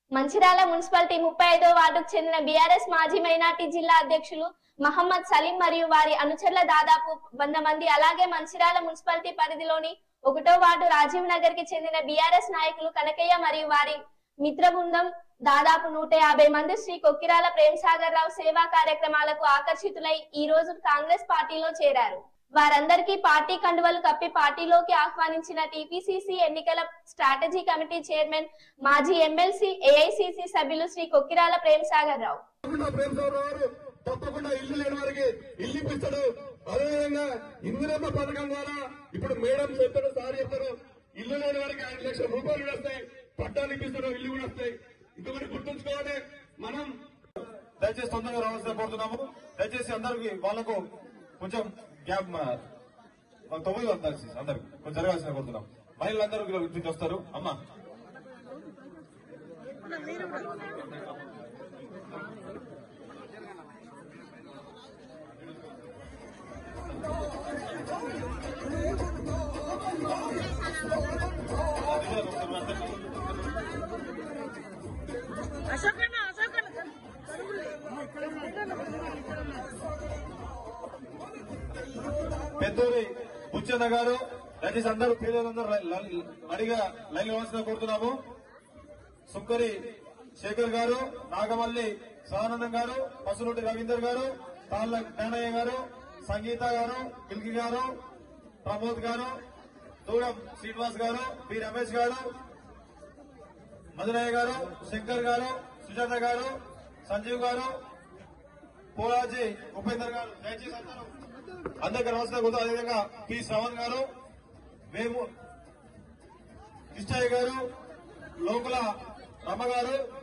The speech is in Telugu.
మంచిర్యాల మున్సిపాలిటీ ముప్పై ఐదో వార్డుకు చెందిన బీఆర్ఎస్ మాజీ మైనార్టీ జిల్లా అధ్యక్షులు మహమ్మద్ సలీం మరియు వారి అనుచరుల దాదాపు వంద మంది అలాగే మంచిర్యాల మున్సిపాలిటీ పరిధిలోని ఒకటో వార్డు రాజీవ్ నగర్ కి చెందిన బీఆర్ఎస్ నాయకులు కనకయ్య మరియు వారి మిత్ర బృందం దాదాపు నూట యాభై మంది శ్రీ కొక్కిరాల ప్రేమసాగర్ రావు సేవా కార్యక్రమాలకు ఆకర్షితులై ఈ రోజు కాంగ్రెస్ పార్టీలో చేరారు వారందరికీ పార్టీ కండువలు కప్పి పార్టీలోకి ఆహ్వానించిన టీపీసీసీ ఎన్నికల స్ట్రాటజీ కమిటీ చైర్మన్ మాజీ ఎమ్మెల్సీ ఏఐసిసి సభ్యులు శ్రీ కొక్కిరాల ప్రేమసాగర్ రావు తప్పకుండా ప్రేమ్ సాగర్ గారు తప్పకుండా ఇల్లు లేని వారికి ఇల్లు ఇప్పిస్తాడు అదేవిధంగా ఇందిరమ్మ పథకం ద్వారా ఇప్పుడు మేడం చెప్తాడు సార్ చెప్తారు ఇల్లు లేని వారికి ఐదు లక్షల రూపాయలు కూడా వస్తాయి పట్టాలు ఇప్పిస్తారు ఇల్లు కూడా వస్తాయి ఇంకొకటి గుర్తుంచుకోవాలి మనం దయచేసి తొందరగా రావాల్సిన కోరుతున్నాము దయచేసి అందరికి వాళ్ళకు కొంచెం గ్యాప్ వాళ్ళ తొమ్మిది వస్తారు అందరికి కొంచెం జరగాల్సిన కోరుతున్నాం మహిళలందరూ ఇలా నుంచి వస్తారు అమ్మా అశోకన్న అశోకన్న పెద్దూరి బుచ్చన్న గారు దయచేసి అందరూ పేదలందరూ అడిగా లైన్ ఇవ్వాల్సిన కోరుతున్నాము సుక్కరి శేఖర్ గారు నాగమల్లి సదానందం గారు పసునూటి రవీందర్ గారు తాళ్ళ జ్ఞానయ్య గారు సంగీత గారు మిల్కి గారు ప్రమోద్ గారు దూరం శ్రీనివాస్ గారు పి రమేష్ గారు మధురయ్య గారు శంకర్ గారు సుజాత గారు సంజీవ్ గారు పోలాజీ ఉపేందర్ గారు దయచేసి అందరూ అందరికీ నమస్కారం గుర్తు అదేవిధంగా పి శ్రవణ్ గారు వేము కిష్టయ్య గారు లోకుల రమ్మ గారు